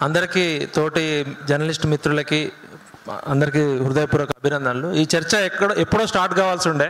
అందరికీ తోటి జర్నలిస్ట్ మిత్రులకి అందరికీ హృదయపూర్వక అభినందనలు ఈ చర్చ ఎక్కడ ఎప్పుడో స్టార్ట్ కావాల్సి ఉండే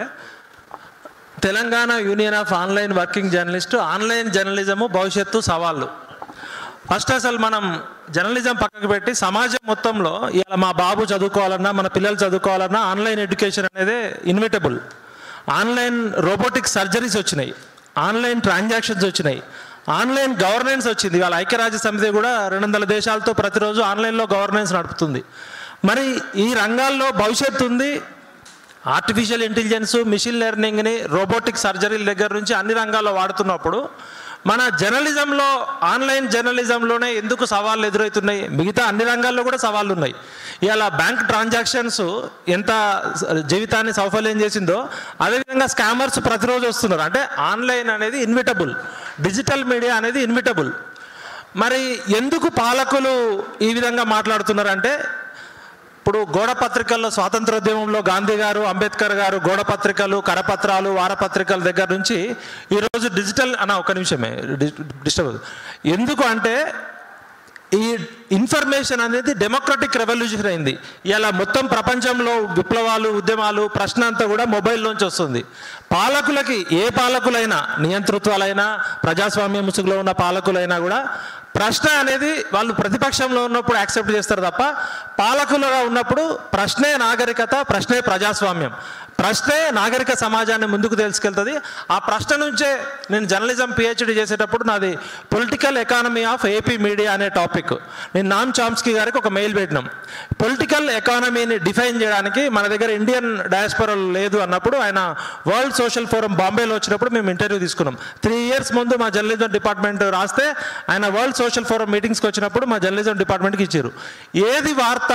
Telangana union of online working journalist online journalism భవిష్యత్తు సవాళ్ళు ఫస్ట్ అసలు మనం జర్నలిజం పక్కకు పెట్టి సమాజం మొత్తంలో ఇలా మా బాబు చదువుకోవాలన్నా మన పిల్లలు చదువుకోవాలన్నా ఆన్లైన్ ఎడ్యుకేషన్ అనేది ఇన్విటబుల్ ఆన్లైన్ రోబోటిక్ సర్జరీస్ వచ్చినాయి ఆన్లైన్ ట్రాన్సాక్షన్స్ వచ్చినాయి ఆన్లైన్ గవర్నెన్స్ వచ్చింది వాళ్ళ ఐక్యరాజ్య సమితి కూడా రెండు వందల దేశాలతో ప్రతిరోజు ఆన్లైన్లో గవర్నెన్స్ నడుపుతుంది మరి ఈ రంగాల్లో భవిష్యత్తు ఉంది ఆర్టిఫిషియల్ ఇంటెలిజెన్స్ మిషన్ లెర్నింగ్ని రోబోటిక్ సర్జరీల దగ్గర నుంచి అన్ని రంగాల్లో వాడుతున్నప్పుడు మన జర్నలిజంలో ఆన్లైన్ జర్నలిజంలోనే ఎందుకు సవాళ్ళు ఎదురవుతున్నాయి మిగతా అన్ని రంగాల్లో కూడా సవాళ్ళు ఉన్నాయి ఇవాళ బ్యాంక్ ట్రాన్సాక్షన్స్ ఎంత జీవితాన్ని సౌఫల్యం చేసిందో అదేవిధంగా స్కామర్స్ ప్రతిరోజు వస్తున్నారు అంటే ఆన్లైన్ అనేది ఇన్విటబుల్ డిజిటల్ మీడియా అనేది ఇన్విటబుల్ మరి ఎందుకు పాలకులు ఈ విధంగా మాట్లాడుతున్నారంటే ఇప్పుడు గోడ పత్రికల్లో స్వాతంత్రోద్యమంలో గాంధీ గారు అంబేద్కర్ గారు గోడ పత్రికలు కరపత్రాలు వారపత్రికల దగ్గర నుంచి ఈరోజు డిజిటల్ అన్న ఒక నిమిషమే డి- డిస్టర్బ్ ఎందుకు అంటే ఈ ఇన్ఫర్మేషన్ అనేది డెమోక్రటిక్ రెవల్యూషన్ అయింది ఇలా మొత్తం ప్రపంచంలో విప్లవాలు ఉద్యమాలు ప్రశ్న అంతా కూడా మొబైల్లోంచి వస్తుంది పాలకులకి ఏ పాలకులైనా నియంతృత్వాలైనా ప్రజాస్వామ్య ముసుగులో ఉన్న పాలకులైనా కూడా ప్రశ్న అనేది వాళ్ళు ప్రతిపక్షంలో ఉన్నప్పుడు యాక్సెప్ట్ చేస్తారు తప్ప పాలకులుగా ఉన్నప్పుడు ప్రశ్నే నాగరికత ప్రశ్నే ప్రజాస్వామ్యం ప్రశ్నే నాగరిక సమాజాన్ని ముందుకు తీసుకెళ్తుంది ఆ ప్రశ్న నుంచే నేను జర్నలిజం పిహెచ్డి చేసేటప్పుడు నాది political economy of AP media అనే టాపిక్ నేను నామ్ చామ్స్కీ గారికి ఒక మెయిల్ పెట్టినాం పొలిటికల్ ఎకానమీని డిఫైన్ చేయడానికి మన దగ్గర ఇండియన్ డయాస్పొరా లేదు అన్నప్పుడు ఆయన వరల్డ్ సోషల్ ఫోరం బాంబేలో వచ్చినప్పుడు మేము ఇంటర్వ్యూ తీసుకున్నాం త్రీ ఇయర్స్ ముందు మా జర్నలిజం డిపార్ట్మెంట్ రాస్తే ఆయన వరల్డ్ సోషల్ ఫోరం మీటింగ్స్కి వచ్చినప్పుడు మా జర్నలిజం డిపార్ట్మెంట్కి ఇచ్చారు ఏది వార్త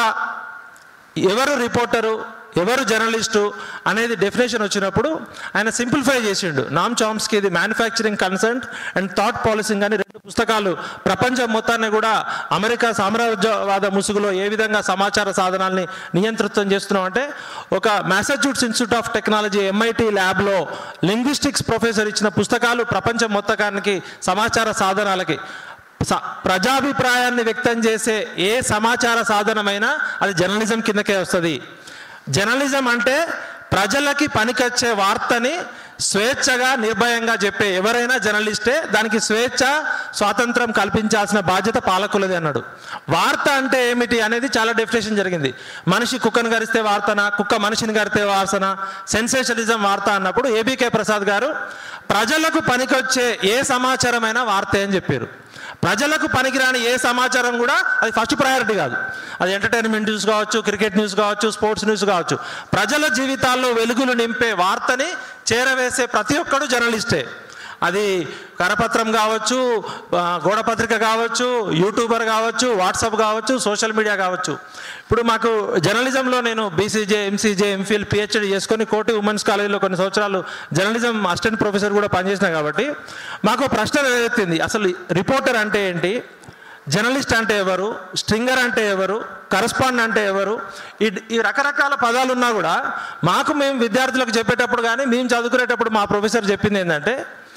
ఎవరు రిపోర్టరు ఎవరు జర్నలిస్టు అనేది డెఫినేషన్ వచ్చినప్పుడు ఆయన సింప్లిఫై చేసిండు నామ్ చామ్స్కి ఇది manufacturing consent and thought policing అని రెండు పుస్తకాలు ప్రపంచం మొత్తాన్ని కూడా అమెరికా సామ్రాజ్యవాద ముసుగులో ఏ విధంగా సమాచార సాధనాల్ని నియంత్రితం చేస్తున్నాం అంటే ఒక Massachusetts institute of technology MIT ల్యాబ్లో లింగ్విస్టిక్స్ ప్రొఫెసర్ ఇచ్చిన పుస్తకాలు ప్రపంచం మొత్తకానికి సమాచార సాధనాలకి స- ప్రజాభిప్రాయాన్ని వ్యక్తం చేసే ఏ సమాచార సాధనమైనా అది జర్నలిజం కిందకే వస్తుంది జర్నలిజం అంటే ప్రజలకి పనికొచ్చే వార్తని స్వేచ్ఛగా నిర్భయంగా చెప్పే ఎవరైనా జర్నలిస్టే దానికి స్వేచ్ఛ స్వాతంత్రం కల్పించాల్సిన బాధ్యత పాలకులది అన్నాడు వార్త అంటే ఏమిటి అనేది చాలా డెఫినేషన్ జరిగింది మనిషి కుక్కను గరిస్తే వార్తన కుక్క మనిషిని గరితే వార్తన సెన్సేషనలిజం వార్త అన్నప్పుడు ఏబీకే ప్రసాద్ గారు ప్రజలకు పనికొచ్చే ఏ సమాచారమైనా వార్తే అని చెప్పారు ప్రజలకు పనికిరాని ఏ సమాచారం కూడా అది ఫస్ట్ ప్రయారిటీ కాదు అది ఎంటర్టైన్మెంట్ న్యూస్ కావచ్చు క్రికెట్ న్యూస్ కావచ్చు స్పోర్ట్స్ న్యూస్ కావచ్చు ప్రజల జీవితాల్లో వెలుగులు నింపే వార్తని చేరవేసే ప్రతి ఒక్కడు జర్నలిస్టే అది కరపత్రం కావచ్చు ఆ, గోడపత్రిక కావచ్చు యూట్యూబర్ కావచ్చు వాట్సాప్ కావచ్చు సోషల్ మీడియా కావచ్చు ఇప్పుడు మాకు జర్నలిజంలో నేను బీసీజే ఎంసీజే ఎంఫిల్ పిహెచ్డి చేసుకొని కోటి ఉమెన్స్ కాలేజీలో కొన్ని సంవత్సరాలు జర్నలిజం అసిస్టెంట్ ప్రొఫెసర్ కూడా పనిచేసిన కాబట్టి మాకు ఒక ప్రశ్న ఎత్తింది అసలు రిపోర్టర్ అంటే ఏంటి జర్నలిస్ట్ అంటే ఎవరు స్ట్రింగర్ అంటే ఎవరు కరస్పాండ్ అంటే ఎవరు ఈ ఈ రకరకాల పదాలు ఉన్నా కూడా మాకు మేము విద్యార్థులకు చెప్పేటప్పుడు కానీ మేము చదువుకునేటప్పుడు మా ప్రొఫెసర్ చెప్పింది ఏంటంటే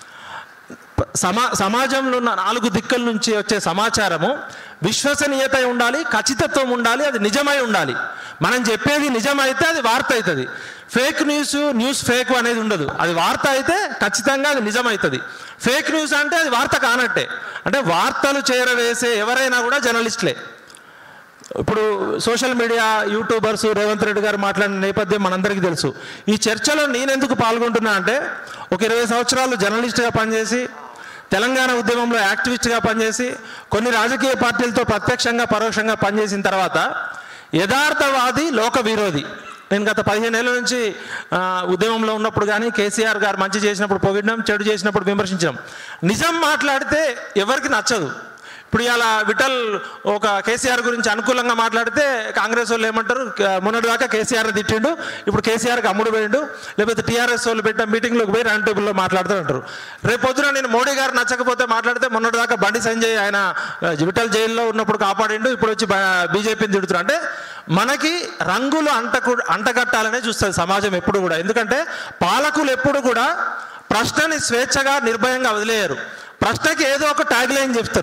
సమా సమాజంలో ఉన్న నాలుగు దిక్కుల నుంచి వచ్చే సమాచారము విశ్వసనీయత ఉండాలి ఖచ్చితత్వం ఉండాలి అది నిజమై ఉండాలి మనం చెప్పేది నిజమైతే అది వార్త అవుతుంది ఫేక్ న్యూస్ న్యూస్ ఫేక్ అనేది ఉండదు అది వార్త అయితే ఖచ్చితంగా అది నిజమవుతుంది ఫేక్ న్యూస్ అంటే అది వార్త కానట్టే అంటే వార్తలు చేరవేసే ఎవరైనా కూడా జర్నలిస్టులే ఇప్పుడు social media YouTubers Revanth Reddy garu మాట్లాడిన నేపథ్యం మనందరికీ తెలుసు ఈ చర్చలో నేనెందుకు పాల్గొంటున్నా అంటే ఒక ఇరవై సంవత్సరాలు జర్నలిస్ట్గా పనిచేసి తెలంగాణ ఉద్యమంలో యాక్టివిస్ట్గా పనిచేసి కొన్ని రాజకీయ పార్టీలతో ప్రత్యక్షంగా పరోక్షంగా పనిచేసిన తర్వాత యథార్థవాది లోక విరోధి నేను గత పదిహేను ఏళ్ళ నుంచి ఆ, ఉద్యమంలో ఉన్నప్పుడు కానీ కేసీఆర్ గారు మంచి చేసినప్పుడు పొగిడినాం చెడు చేసినప్పుడు విమర్శించాం నిజం మాట్లాడితే ఎవరికి నచ్చదు ఇప్పుడు ఇలా విఠల్ ఒక కేసీఆర్ గురించి అనుకూలంగా మాట్లాడితే కాంగ్రెస్ వాళ్ళు ఏమంటారు క- మొన్నటిదాకా కేసీఆర్ తిట్టిండు ఇప్పుడు కేసీఆర్కి అమ్ముడు పోయిండు లేకపోతే టీఆర్ఎస్ వాళ్ళు పెట్టిన మీటింగ్లోకి పోయి రౌండ్ టేబుల్లో మాట్లాడుతూ అంటారు రేపు పొద్దున నేను మోడీ గారు నచ్చకపోతే మాట్లాడితే మొన్నటిదాకా బండి సంజయ్ ఆయన ఆ, విఠల్ జైల్లో ఉన్నప్పుడు కాపాడిండు ఇప్పుడు వచ్చి బీజేపీని తిడుతున్నారు అంటే మనకి రంగులు అంటకు అంటగట్టాలనే చూస్తుంది సమాజం ఎప్పుడు కూడా ఎందుకంటే పాలకులు ఎప్పుడు కూడా ప్రశ్నని స్వేచ్ఛగా నిర్భయంగా వదిలేయరు ప్రశ్నకి ఏదో ఒక ట్యాగ్ లైన్ చెప్తారు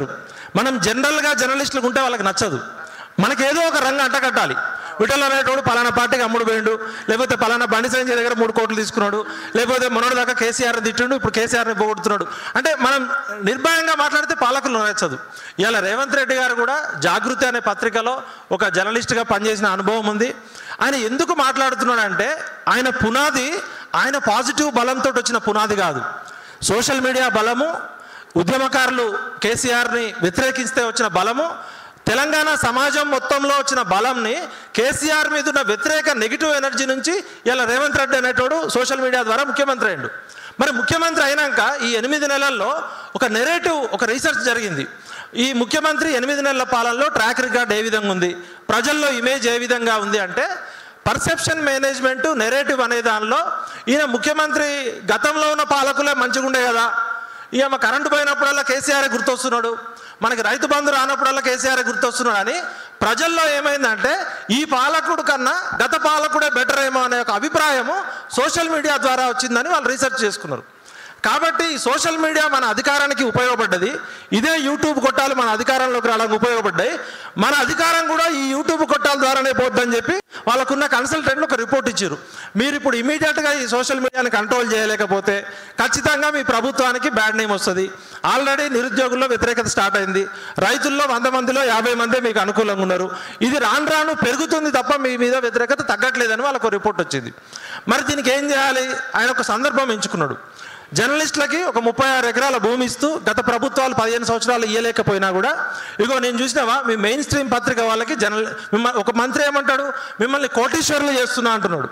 మనం జనరల్గా జర్నలిస్టులకు ఉంటే వాళ్ళకి నచ్చదు మనకి ఏదో ఒక రంగు అంటకట్టాలి విఠల్ అనేటోడు పలానా పార్టీకి అమ్ముడు పోయిండు లేకపోతే పలానా బండి సంజయ్ దగ్గర మూడు కోట్లు తీసుకున్నాడు లేకపోతే మొన్నటి దాకా కేసీఆర్ తిట్టిండు ఇప్పుడు కేసీఆర్ని పోగొడుతున్నాడు అంటే మనం నిర్భయంగా మాట్లాడితే పాలకులు నచ్చదు ఇలా రేవంత్ రెడ్డి గారు కూడా జాగృతి అనే పత్రికలో ఒక జర్నలిస్ట్గా పనిచేసిన అనుభవం ఉంది ఆయన ఎందుకు మాట్లాడుతున్నాడంటే ఆయన పునాది ఆయన పాజిటివ్ బలంతో వచ్చిన పునాది కాదు సోషల్ మీడియా బలము ఉద్యమకారులు కేసీఆర్ని వ్యతిరేకిస్తే వచ్చిన బలము తెలంగాణ సమాజం మొత్తంలో వచ్చిన బలంని కేసీఆర్ మీద ఉన్న వ్యతిరేక నెగిటివ్ ఎనర్జీ నుంచి ఇలా రేవంత్ రెడ్డి అనేటోడు సోషల్ మీడియా ద్వారా ముఖ్యమంత్రి అయ్యిండు మరి ముఖ్యమంత్రి అయినాక ఈ ఎనిమిది నెలల్లో ఒక నెరేటివ్ ఒక రీసెర్చ్ జరిగింది ఈ ముఖ్యమంత్రి ఎనిమిది నెలల పాలనలో ట్రాక్ రికార్డ్ ఏ విధంగా ఉంది ప్రజల్లో ఇమేజ్ ఏ విధంగా ఉంది అంటే పర్సెప్షన్ మేనేజ్మెంట్ నెరేటివ్ అనే దానిలో ఈయన ముఖ్యమంత్రి గతంలో ఉన్న పాలకులే మంచిగా ఉండే కదా ఈయన కరెంటు పోయినప్పుడల్లా కేసీఆర్ గుర్తొస్తున్నాడు మనకి రైతు బంధు రానప్పుడల్లా కేసీఆర్ గుర్తొస్తున్నాడు అని ప్రజల్లో ఏమైందంటే ఈ పాలకుడు కన్నా గత పాలకుడే బెటర్ ఏమో అనే ఒక అభిప్రాయము సోషల్ మీడియా ద్వారా వచ్చిందని వాళ్ళు రీసెర్చ్ చేసుకున్నారు కాబట్టి ఈ సోషల్ మీడియా మన అధికారానికి ఉపయోగపడ్డది ఇదే యూట్యూబ్ కొట్టాలు మన అధికారంలోకి రావడానికి ఉపయోగపడ్డాయి మన అధికారం కూడా ఈ యూట్యూబ్ కొట్టాల ద్వారానే పోద్దని చెప్పి వాళ్ళకున్న కన్సల్టెంట్లు ఒక రిపోర్ట్ ఇచ్చారు మీరు ఇప్పుడు ఇమీడియట్గా ఈ సోషల్ మీడియాని కంట్రోల్ చేయలేకపోతే ఖచ్చితంగా మీ ప్రభుత్వానికి బ్యాడ్ నేమ్ వస్తుంది ఆల్రెడీ నిరుద్యోగుల్లో వ్యతిరేకత స్టార్ట్ అయింది రైతుల్లో వంద మందిలో యాభై మందే మీకు అనుకూలంగా ఉన్నారు ఇది రాను రాను పెరుగుతుంది తప్ప మీ మీద వ్యతిరేకత తగ్గట్లేదని వాళ్ళకు రిపోర్ట్ వచ్చింది మరి దీనికి ఏం చేయాలి ఆయన ఒక సందర్భం ఎంచుకున్నాడు జర్నలిస్టులకి ఒక ముప్పై ఆరు ఎకరాల భూమి ఇస్తూ గత ప్రభుత్వాలు పదిహేను సంవత్సరాలు ఇయ్యలేకపోయినా కూడా ఇగో నేను చూసినావా మీ మెయిన్ స్ట్రీమ్ పత్రిక వాళ్ళకి జర్నల్ మిమ్మల్ని ఒక మంత్రి ఏమంటాడు మిమ్మల్ని కోటీశ్వరులు చేస్తున్నా అంటున్నాడు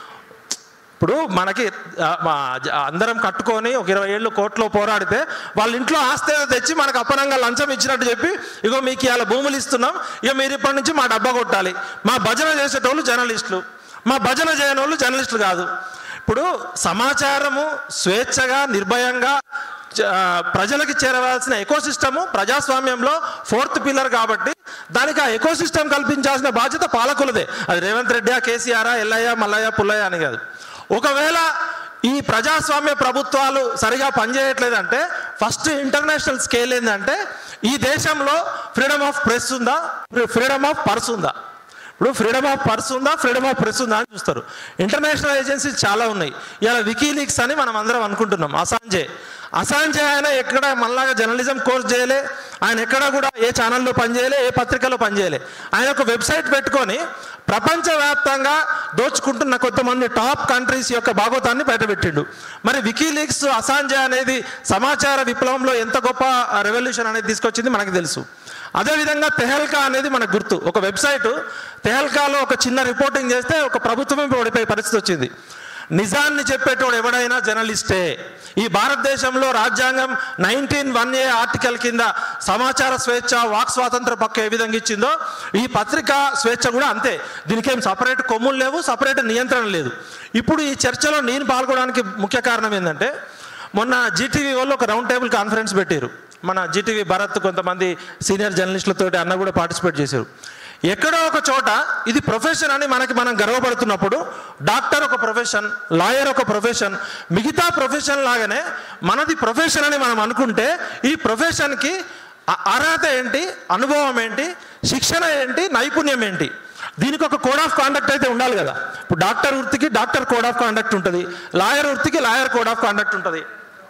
ఇప్పుడు మనకి ఆ, మా జ- అందరం కట్టుకొని ఒక ఇరవై ఏళ్ళు కోర్టులో పోరాడితే వాళ్ళ ఇంట్లో ఆస్తి ఏదో తెచ్చి మనకు అపనంగా లంచం ఇచ్చినట్టు చెప్పి ఇగో మీకు ఇవాళ భూములు ఇస్తున్నాం ఇక మీరు ఇప్పటి నుంచి మా డబ్బా కొట్టాలి మా భజన చేసేటోళ్ళు జర్నలిస్టులు మా భజన చేయని వాళ్ళు జర్నలిస్టులు కాదు ఇప్పుడు సమాచారము స్వేచ్ఛగా నిర్భయంగా చ- ఆ, ప్రజలకు చేరవలసిన ఎకోసిస్టము ప్రజాస్వామ్యంలో ఫోర్త్ పిల్లర్ కాబట్టి దానికి ఆ ఎకోసిస్టమ్ కల్పించాల్సిన బాధ్యత పాలకులదే అది రేవంత్ రెడ్డి కేసీఆర్ ఎల్లయ్య మల్లయ్య పుల్లయ్య అని కాదు ఒకవేళ ఈ ప్రజాస్వామ్య ప్రభుత్వాలు సరిగా పనిచేయట్లేదంటే ఫస్ట్ ఇంటర్నేషనల్ స్కేల్ ఏంటంటే ఈ దేశంలో ఫ్రీడమ్ ఆఫ్ ప్రెస్ ఉందా ఫ్రీడమ్ ఆఫ్ పర్స్ ఉందా ఇప్పుడు ఫ్రీడమ్ ఆఫ్ పర్స్ ఉందా ఫ్రీడమ్ ఆఫ్ ప్రెస్ ఉందా అని చూస్తారు ఇంటర్నేషనల్ ఏజెన్సీస్ చాలా ఉన్నాయి ఇలా వికీలీక్స్ అని మనం అందరం అనుకుంటున్నాం అసాంజే అసాంజే ఆయన ఎక్కడ మనలాగా జర్నలిజం కోర్స్ చేయలే ఆయన ఎక్కడ కూడా ఏ ఛానల్లో పనిచేయలే ఏ పత్రికలో పనిచేయలే ఆయన ఒక వెబ్సైట్ పెట్టుకొని ప్రపంచవ్యాప్తంగా దోచుకుంటున్న కొంతమంది టాప్ కంట్రీస్ యొక్క భాగోతాన్ని బయటపెట్టిండు మరి వికీలీక్స్ అసాంజే అనేది సమాచార విప్లవంలో ఎంత గొప్ప రెవల్యూషన్ అనేది తీసుకొచ్చింది మనకు తెలుసు అదేవిధంగా తెహల్కా అనేది మనకు గుర్తు ఒక వెబ్సైట్ తెహల్కాలో ఒక చిన్న రిపోర్టింగ్ చేస్తే ఒక ప్రభుత్వమే ఓడిపోయే పరిస్థితి వచ్చింది నిజాన్ని చెప్పేటోడు ఎవడైనా జర్నలిస్టే ఈ భారతదేశంలో రాజ్యాంగం నైన్టీన్ వన్ ఏ ఆర్టికల్ కింద సమాచార స్వేచ్ఛ వాక్ స్వాతంత్ర పక్క ఏ విధంగా ఇచ్చిందో ఈ పత్రికా స్వేచ్ఛ కూడా అంతే దీనికి ఏం సపరేట్ కొమ్ములు లేవు సపరేట్ నియంత్రణ లేదు ఇప్పుడు ఈ చర్చలో నేను పాల్గొనడానికి ముఖ్య కారణం ఏంటంటే మొన్న జీటీవీ వాళ్ళు ఒక రౌండ్ టేబుల్ కాన్ఫరెన్స్ పెట్టారు మన జీటీవీ భరత్ కొంతమంది సీనియర్ జర్నలిస్టులతో అన్న కూడా పార్టిసిపేట్ చేశారు ఎక్కడో ఒక చోట ఇది ప్రొఫెషన్ అని మనకి మనం గర్వపడుతున్నప్పుడు డాక్టర్ ఒక ప్రొఫెషన్ లాయర్ ఒక ప్రొఫెషన్ మిగతా ప్రొఫెషన్ లాగానే మనది ప్రొఫెషన్ అని మనం అనుకుంటే ఈ ప్రొఫెషన్కి అ- అర్హత ఏంటి అనుభవం ఏంటి శిక్షణ ఏంటి నైపుణ్యం ఏంటి దీనికి ఒక కోడ్ ఆఫ్ కాండక్ట్ అయితే ఉండాలి కదా ఇప్పుడు డాక్టర్ వృత్తికి డాక్టర్ కోడ్ ఆఫ్ కాండక్ట్ ఉంటుంది లాయర్ వృత్తికి లాయర్ కోడ్ ఆఫ్ కాండక్ట్ ఉంటుంది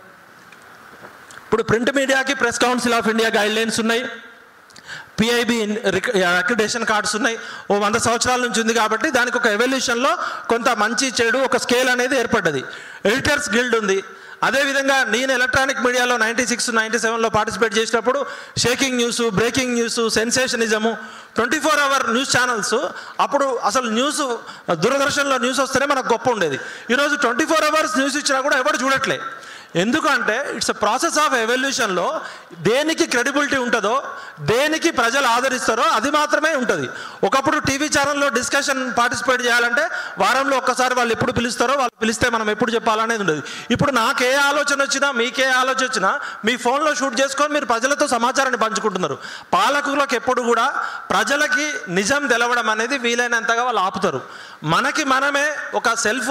ఇప్పుడు ప్రింట్ మీడియాకి press council of India guidelines ఉన్నాయి పిఐబి అక్రిడేషన్ కార్డ్స్ ఉన్నాయి ఓ వంద సంవత్సరాల నుంచి ఉంది కాబట్టి దానికి ఒక ఎవల్యూషన్లో కొంత మంచి చెడు ఒక స్కేల్ అనేది ఏర్పడ్డది ఎడిటర్స్ గిల్డ్ ఉంది అదేవిధంగా నేను ఎలక్ట్రానిక్ మీడియాలో నైంటీ సిక్స్ నైంటీ సెవెన్లో పార్టిసిపేట్ చేసినప్పుడు shaking news breaking news sensationalism twenty four hour news channels అప్పుడు అసలు న్యూస్ దూరదర్శన్లో న్యూస్ వస్తేనే మనకు గొప్ప ఉండేది ఈరోజు ట్వంటీ ఫోర్ అవర్స్ న్యూస్ ఇచ్చినా కూడా ఎవరు చూడట్లే ఎందుకంటే ఇట్స్ ప్రాసెస్ ఆఫ్ ఎవల్యూషన్లో దేనికి క్రెడిబిలిటీ ఉంటుందో దేనికి ప్రజలు ఆదరిస్తారో అది మాత్రమే ఉంటుంది ఒకప్పుడు టీవీ ఛానల్లో డిస్కషన్ పార్టిసిపేట్ చేయాలంటే వారంలో ఒక్కసారి వాళ్ళు ఎప్పుడు పిలుస్తారో వాళ్ళు పిలిస్తే మనం ఎప్పుడు చెప్పాలనేది ఉండదు ఇప్పుడు నాకు ఏ ఆలోచన వచ్చినా మీకే ఆలోచన వచ్చినా మీ ఫోన్లో షూట్ చేసుకొని మీరు ప్రజలతో సమాచారాన్ని పంచుకుంటున్నారు పాలకులకు ఎప్పుడు కూడా ప్రజలకి నిజం తెలవడం అనేది వీలైనంతగా వాళ్ళు ఆపుతారు మనకి మనమే ఒక సెల్ఫ్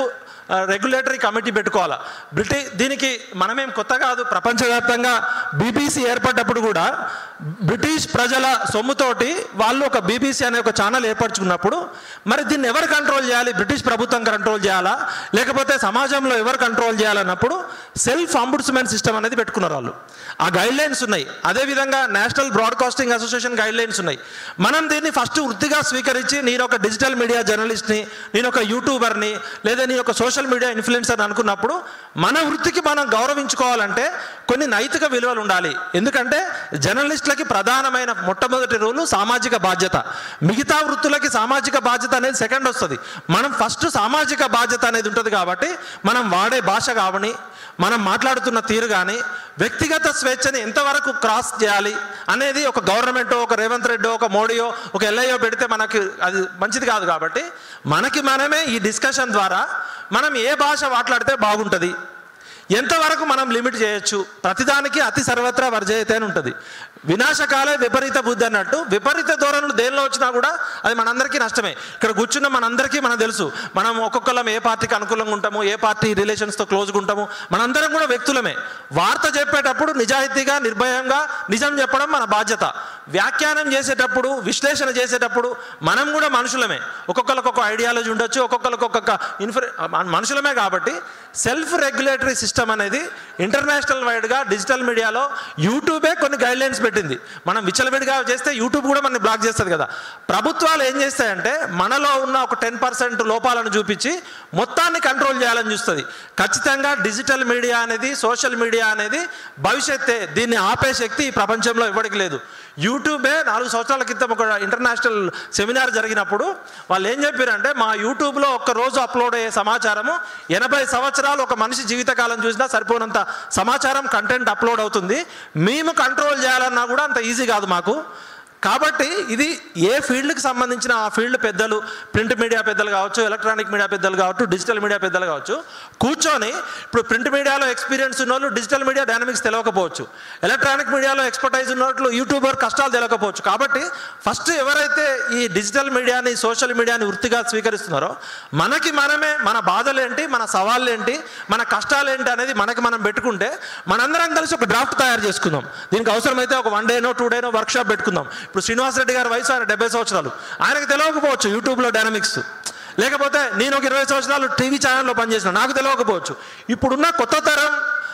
రెగ్యులేటరీ కమిటీ పెట్టుకోవాలా బ్రిటి దీనికి మనమేం కొత్త కాదు ప్రపంచవ్యాప్తంగా బీబీసీ ఏర్పడ్డప్పుడు కూడా బ్రిటిష్ ప్రజల సొమ్ముతోటి వాళ్ళు ఒక బీబీసీ అనే ఒక ఛానల్ ఏర్పరచుకున్నప్పుడు మరి దీన్ని ఎవరు కంట్రోల్ చేయాలి బ్రిటిష్ ప్రభుత్వం కంట్రోల్ చేయాలా లేకపోతే సమాజంలో ఎవరు కంట్రోల్ చేయాలన్నప్పుడు సెల్ఫ్ అంబుడ్స్మెన్ సిస్టమ్ అనేది పెట్టుకున్నారు వాళ్ళు ఆ గైడ్ లైన్స్ ఉన్నాయి అదేవిధంగా national broadcasting association guidelines ఉన్నాయి మనం దీన్ని ఫస్ట్ వృత్తిగా స్వీకరించి నేను ఒక డిజిటల్ మీడియా జర్నలిస్ట్ని నేను ఒక యూట్యూబర్ని లేదా నేను ఒక సోషల్ మీడియా ఇన్ఫ్లుయెన్సర్ అనుకున్నప్పుడు మన వృత్తికి మనం గౌరవించుకోవాలంటే కొన్ని నైతిక విలువలు ఉండాలి ఎందుకంటే జర్నలిస్టులకి ప్రధానమైన మొట్టమొదటి రూలు సామాజిక బాధ్యత మిగతా వృత్తులకి సామాజిక బాధ్యత అనేది సెకండ్ వస్తుంది మనం ఫస్ట్ సామాజిక బాధ్యత అనేది ఉంటుంది కాబట్టి మనం వాడే భాష కావని మనం మాట్లాడుతున్న తీరు కానీ వ్యక్తిగత స్వేచ్ఛని ఎంతవరకు క్రాస్ చేయాలి అనేది ఒక గవర్నమెంట్ ఒక రేవంత్ రెడ్డో ఒక మోడీయో ఒక ఎల్ఐయో పెడితే మనకి అది మంచిది కాదు కాబట్టి మనకి మనమే ఈ డిస్కషన్ ద్వారా మనం ఏ భాష మాట్లాడితే బాగుంటుంది ఎంతవరకు మనం లిమిట్ చేయొచ్చు ప్రతిదానికి అతి సర్వత్రా వర్జయతే అని ఉంటుంది వినాశకాలే విపరీత బుద్ధి అన్నట్టు విపరీత ధోరణులు దేనిలో వచ్చినా కూడా అది మనందరికీ నష్టమే ఇక్కడ కూర్చున్న మనందరికీ మనకు తెలుసు మనం ఒక్కొక్కరం ఏ పార్టీకి అనుకూలంగా ఉంటాము ఏ పార్టీ రిలేషన్స్తో క్లోజ్గా ఉంటాము మనందరం కూడా వ్యక్తులమే వార్త చెప్పేటప్పుడు నిజాయితీగా నిర్భయంగా నిజం చెప్పడం మన బాధ్యత వ్యాఖ్యానం చేసేటప్పుడు విశ్లేషణ చేసేటప్పుడు మనం కూడా మనుషులమే ఒక్కొక్కరికి ఒక్కొక్క ఐడియాలజీ ఉండొచ్చు ఒక్కొక్కరికి ఒక్కొక్క ఇన్ఫర్ మనుషులమే కాబట్టి సెల్ఫ్ రెగ్యులేటరీ సిస్టమ్ అనేది ఇంటర్నేషనల్ వైడ్గా డిజిటల్ మీడియాలో యూట్యూబే కొన్ని గైడ్ లైన్స్ పెట్టింది మనం విచ్చలవిడిగా చేస్తే యూట్యూబ్ కూడా మనని బ్లాక్ చేస్తుంది కదా ప్రభుత్వాలు ఏం చేస్తాయంటే మనలో ఉన్న ఒక టెన్ పర్సెంట్ లోపాలను చూపించి మొత్తాన్ని కంట్రోల్ చేయాలని చూస్తుంది ఖచ్చితంగా డిజిటల్ మీడియా అనేది సోషల్ మీడియా అనేది భవిష్యత్తే దీన్ని ఆపే శక్తి ఈ ప్రపంచంలో ఇవ్వడానికి లేదు యూట్యూబే నాలుగు సంవత్సరాల క్రితం ఒక ఇంటర్నేషనల్ సెమినార్ జరిగినప్పుడు వాళ్ళు ఏం చెప్పారంటే మా యూట్యూబ్లో ఒక్క రోజు అప్లోడ్ అయ్యే సమాచారము ఎనభై సంవత్సరాలు ఒక మనిషి జీవితకాలం చూసినా సరిపోనంత సమాచారం కంటెంట్ అప్లోడ్ అవుతుంది మేము కంట్రోల్ చేయాలన్నా కూడా అంత ఈజీ కాదు మాకు కాబట్టి ఇది ఏ ఫీల్డ్కి సంబంధించిన ఆ ఫీల్డ్ పెద్దలు ప్రింట్ మీడియా పెద్దలు కావచ్చు ఎలక్ట్రానిక్ మీడియా పెద్దలు కావచ్చు డిజిటల్ మీడియా పెద్దలు కావచ్చు కూర్చొని ఇప్పుడు ప్రింట్ మీడియాలో ఎక్స్పీరియన్స్ ఉన్న వాళ్ళు డిజిటల్ మీడియా డైనమిక్స్ తెలియకపోవచ్చు ఎలక్ట్రానిక్ మీడియాలో ఎక్స్పర్టైజ్ ఉన్నట్లు యూట్యూబర్ కష్టాలు తెలియకపోవచ్చు కాబట్టి ఫస్ట్ ఎవరైతే ఈ డిజిటల్ మీడియాని సోషల్ మీడియాని వృత్తిగా స్వీకరిస్తున్నారో మనకి మనమే మన బాధలేంటి మన సవాళ్ళు ఏంటి మన కష్టాలు ఏంటి అనేది మనకి మనం పెట్టుకుంటే మనందరం కలిసి ఒక డ్రాఫ్ట్ తయారు చేసుకుందాం దీనికి అవసరమైతే ఒక వన్ డేనో టూ డేనో వర్క్షాప్ పెట్టుకుందాం ఇప్పుడు శ్రీనివాస్ రెడ్డి గారి వయసు ఆయన డెబ్బై సంవత్సరాలు ఆయనకు తెలియకపోవచ్చు యూట్యూబ్లో డైనమిక్స్ లేకపోతే నేను ఒక ఇరవై సంవత్సరాలు టీవీ ఛానల్లో పనిచేసిన నాకు తెలియకపోవచ్చు ఇప్పుడున్న కొత్త తరం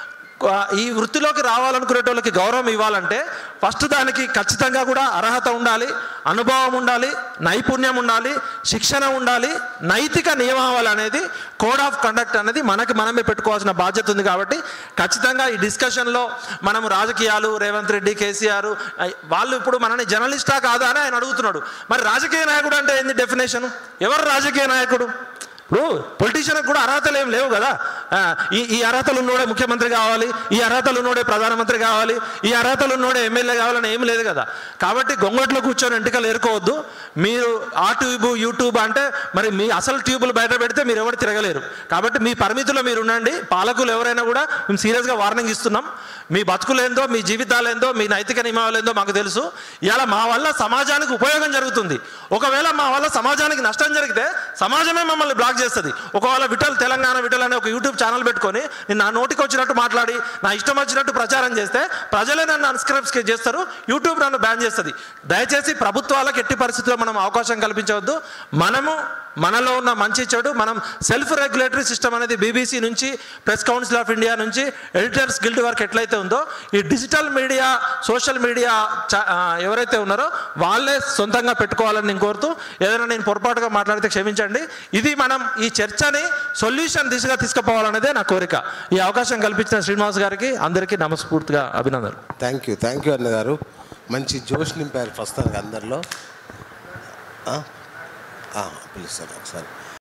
ఆ, ఈ వృత్తిలోకి రావాలనుకునేటోళ్ళకి గౌరవం ఇవ్వాలంటే ఫస్ట్ దానికి ఖచ్చితంగా కూడా అర్హత ఉండాలి అనుభవం ఉండాలి నైపుణ్యం ఉండాలి శిక్షణ ఉండాలి నైతిక నియమావళి అనేది కోడ్ ఆఫ్ కండక్ట్ అనేది మనకి మనమే పెట్టుకోవాల్సిన బాధ్యత ఉంది కాబట్టి ఖచ్చితంగా ఈ డిస్కషన్లో మనము రాజకీయాలు రేవంత్ రెడ్డి కేసీఆర్ ఐ- వాళ్ళు ఇప్పుడు మనని జర్నలిస్టా కాదా అని ఆయన అడుగుతున్నాడు మరి రాజకీయ నాయకుడు అంటే ఏంది డెఫినేషన్ ఎవరు రాజకీయ నాయకుడు ఇప్పుడు పొలిటీషియన్కి కూడా అర్హతలు ఏం లేవు కదా ఆ, ఈ ఈ అర్హతలు ఉన్నోడే ముఖ్యమంత్రి కావాలి ఈ అర్హతలు ఉన్నోడే ప్రధానమంత్రి కావాలి ఈ అర్హతలు ఉన్నోడే ఎమ్మెల్యే కావాలని ఏం లేదు కదా కాబట్టి గొంగట్లో కూర్చొని ఎంటికలు ఏరుకోవద్దు మీరు ఆ ట్యూబ్ యూట్యూబ్ అంటే మరి మీ అసలు ట్యూబులు బయట పెడితే మీరు ఎవరు తిరగలేరు కాబట్టి మీ పరిమితిలో మీరు ఉండండి పాలకులు ఎవరైనా కూడా మేము సీరియస్గా వార్నింగ్ ఇస్తున్నాం మీ బతుకులేందో మీ జీవితాలేందో మీ నైతిక నియమాలేందో మాకు తెలుసు ఇలా మా వల్ల సమాజానికి ఉపయోగం జరుగుతుంది ఒకవేళ మా వల్ల సమాజానికి నష్టం జరిగితే సమాజమే మమ్మల్ని బ్లాక్ చేస్తుంది ఒకవేళ విఠల్ తెలంగాణ విఠల్ అనే ఒక యూట్యూబ్ ఛానల్ పెట్టుకొని నేను నా నోటికి వచ్చినట్టు మాట్లాడి నా ఇష్టం వచ్చినట్టు ప్రచారం చేస్తే ప్రజలే నన్ను అన్స్క్రైబ్ చేస్తారు యూట్యూబ్ నన్ను బ్యాన్ చేస్తుంది దయచేసి ప్రభుత్వాలకు ఎట్టి పరిస్థితుల్లో మనం అవకాశం కల్పించవద్దు మనము మనలో ఉన్న మంచి చెడు మనం సెల్ఫ్ రెగ్యులేటరీ సిస్టమ్ అనేది బీబీసీ నుంచి ప్రెస్ కౌన్సిల్ ఆఫ్ ఇండియా నుంచి ఎడిటర్స్ గిల్డ్ వరకు ఎట్లయితే ఉందో ఈ డిజిటల్ మీడియా సోషల్ మీడియా చ- ఆ, ఎవరైతే ఉన్నారో వాళ్ళే సొంతంగా పెట్టుకోవాలని నేను కోరుతూ ఏదైనా నేను పొరపాటుగా మాట్లాడితే క్షమించండి ఇది మనం ఈ చర్చని సొల్యూషన్ దిశగా తీసుకుపోవాలనేదే నా కోరిక ఈ అవకాశం కల్పించిన శ్రీనివాస్ గారికి అందరికీ నమస్ఫూర్తిగా అభినందనలు థ్యాంక్ యూ థ్యాంక్ యూ అన్న గారు మంచి జోష్ నింపారు ప్రస్తుతానికి అందరిలో ఆ? ఆ, పిలుస్తాను ఒకసారి